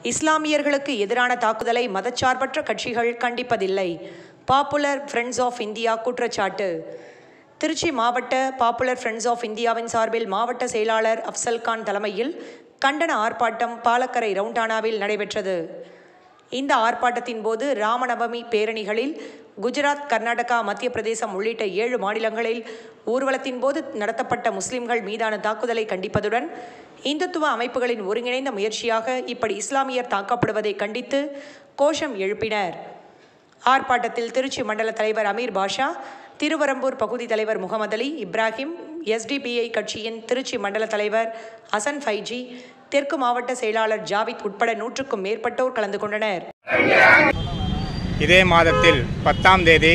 இஸ்லாமியர்களுக்கு எதிரான தாக்குதலை மதச்சார்பற்ற கட்சிகள் கண்டிப்பதில்லை பாப்புலர் ஃப்ரெண்ட்ஸ் ஆஃப் இந்தியா குற்றச்சாட்டு திருச்சி மாவட்ட பாப்புலர் ஃப்ரெண்ட்ஸ் ஆஃப் இந்தியாவின் சார்பில் மாவட்ட செயலாளர் அப்சல் கான் தலைமையில் கண்டன ஆர்ப்பாட்டம் பாலக்கரை ரவுண்டானாவில் நடைபெற்றது இந்த ஆர்ப்பாட்டத்தின் போது ராமநவமி பேரணிகளில் குஜராத் கர்நாடகா மத்திய பிரதேசம் உள்ளிட்ட ஏழு மாநிலங்களில் ஊர்வலத்தின் போது நடத்தப்பட்ட முஸ்லிம்கள் மீதான தாக்குதலை கண்டிப்பதுடன் இந்துத்துவ அமைப்புகளின் ஒருங்கிணைந்த முயற்சியாக இப்படி இஸ்லாமியர் தாக்கப்படுவதை கண்டித்து கோஷம் எழுப்பினர் ஆர்ப்பாட்டத்தில் திருச்சி மண்டல தலைவர் அமீர் பாஷா திருவரம்பூர் பகுதி தலைவர் முகமது அலி இப்ராஹிம் எஸ்டிபிஐ கட்சியின் திருச்சி மண்டல தலைவர் அசன் ஃபைஜி தெற்கு மாவட்ட செயலாளர் ஜாவித் உட்பட நூற்றுக்கும் மேற்பட்டோர் கலந்து கொண்டனர் இதே மாதத்தில் பத்தாம் தேதி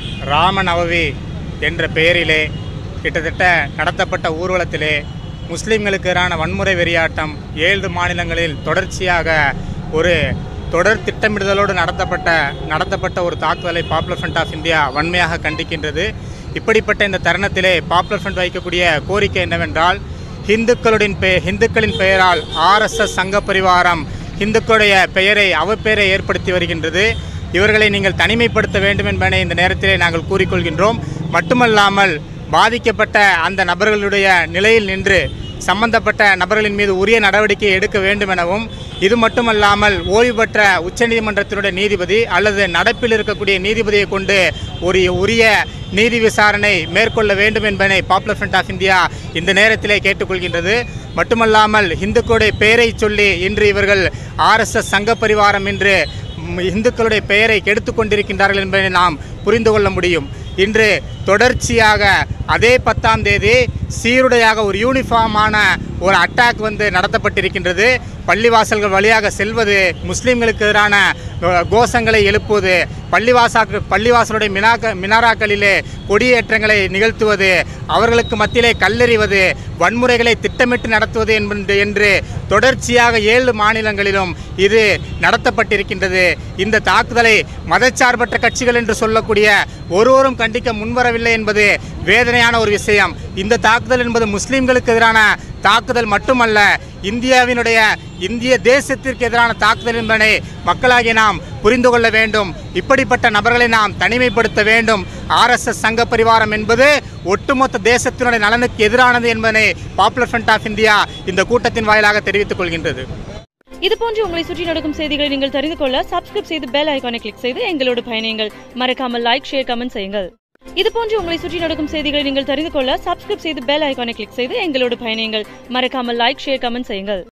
ராமநவமி என்ற பெயரிலே கிட்டத்தட்ட நடத்தப்பட்ட ஊர்வலத்திலே முஸ்லிம்களுக்கு எதிரான வன்முறை வெறியாட்டம் ஏழு மாநிலங்களில் தொடர்ச்சியாக ஒரு தொடர் திட்டமிடுதலோடு நடத்தப்பட்ட நடத்தப்பட்ட ஒரு தாக்குதலை பாப்புலர் ஃப்ரண்ட் ஆஃப் இந்தியா வன்மையாக கண்டிக்கின்றது இப்படிப்பட்ட இந்த தருணத்திலே பாப்புலர் ஃப்ரண்ட் வைக்கக்கூடிய கோரிக்கை என்னவென்றால் இந்துக்களுடன் பெ இந்துக்களின் பெயரால் ஆர்எஸ்எஸ் சங்க பரிவாரம் இந்துக்களுடைய பெயரை அவப்பெயரை ஏற்படுத்தி வருகின்றது இவர்களை நீங்கள் தனிமைப்படுத்த வேண்டும் என்பதை இந்த நேரத்திலே நாங்கள் கூறிக்கொள்கின்றோம் மட்டுமல்லாமல் பாதிக்கப்பட்ட அந்த நபர்களுடைய நிலையில் நின்று சம்பந்தப்பட்ட நபர்களின் மீது உரிய நடவடிக்கை எடுக்க வேண்டும் எனவும் இது மட்டுமல்லாமல் ஓய்வு பெற்ற உச்சநீதிமன்றத்தினுடைய நீதிபதி அல்லது நடப்பில் இருக்கக்கூடிய நீதிபதியை கொண்டு ஒரு உரிய நீதி விசாரணை மேற்கொள்ள வேண்டும் என்பதை பாப்புலர் ஃப்ரண்ட் ஆஃப் இந்தியா இந்த நேரத்திலே கேட்டுக்கொள்கின்றது மட்டுமல்லாமல் இந்துக்களுடைய பெயரை சொல்லி இன்று இவர்கள் ஆர்எஸ்எஸ் சங்க பரிவாரம் என்று ம், இந்துக்களுடைய பெயரை கெடுத்து கொண்டிருக்கின்றார்கள் என்பதை நாம் புரிந்து கொள்ள முடியும் இன்று தொடர்ச்சியாக அதே பத்தாம் தேதி சீருடையாக ஒரு யூனிஃபார்மான ஒரு அட்டாக் வந்து நடத்தப்பட்டிருக்கின்றது பள்ளிவாசல்கள் வழியாக செல்வது முஸ்லிம்களுக்கு எதிரான அஹ், கோஷங்களை எழுப்புவது பள்ளிவாசாக்கு பள்ளிவாசலுடைய மினாக்க மினாராக்களிலே கொடியேற்றங்களை நிகழ்த்துவது அவர்களுக்கு மத்தியிலே கல்லெறிவது வன்முறைகளை திட்டமிட்டு நடத்துவது என்பது என்று தொடர்ச்சியாக ஏழு மாநிலங்களிலும் இது நடத்தப்பட்டிருக்கின்றது இந்த தாக்குதலை மதச்சார்பற்ற கட்சிகள் என்று சொல்லக்கூடிய ஒருவரும் கண்டிக்க முன்வரவில்லை என்பது வேதனையான ஒரு விஷயம் இந்த தாக்குதல் என்பது முஸ்லிம்களுக்கு எதிரான தாக்குதல் மட்டுமல்ல இந்தியாவினுடைய இந்திய தேசத்திற்கு எதிரான தாக்குதல் என்பதை மக்களாகிய நாம் புரிந்து கொள்ள வேண்டும் இப்படிப்பட்ட நபர்களை நாம் தனிமைப்படுத்த வேண்டும் ஆர்எஸ்எஸ் சங்க பரிவாரம் என்பது ஒட்டுமொத்த தேசத்தினுடைய நலனுக்கு எதிரானது என்பதை பாப்புலர் ஃப்ரண்ட் ஆஃப் இந்தியா இந்த கூட்டத்தின் வாயிலாக தெரிவித்துக் கொள்கின்றது இது போன்று உங்களை சுற்றி நடக்கும் செய்திகளை நீங்கள் தெரிந்து கொள்ள சப்ஸ்கிரைப் செய்து பெல் ஐகானை கிளிக் செய்து எங்களோடு பயணியுங்கள் மறக்காமல் லைக் ஷேர் கமெண்ட் செய்யுங்கள் இது போன்று உங்களை சுற்றி நடக்கும் செய்திகளை நீங்கள் தெரிந்து கொள்ள சப்ஸ்கிரைப் செய்து பெல் ஐகானை கிளிக் செய்து எங்களோடு பயணியுங்கள் மறக்காமல் லைக் ஷேர் கமெண்ட் செய்யுங்கள்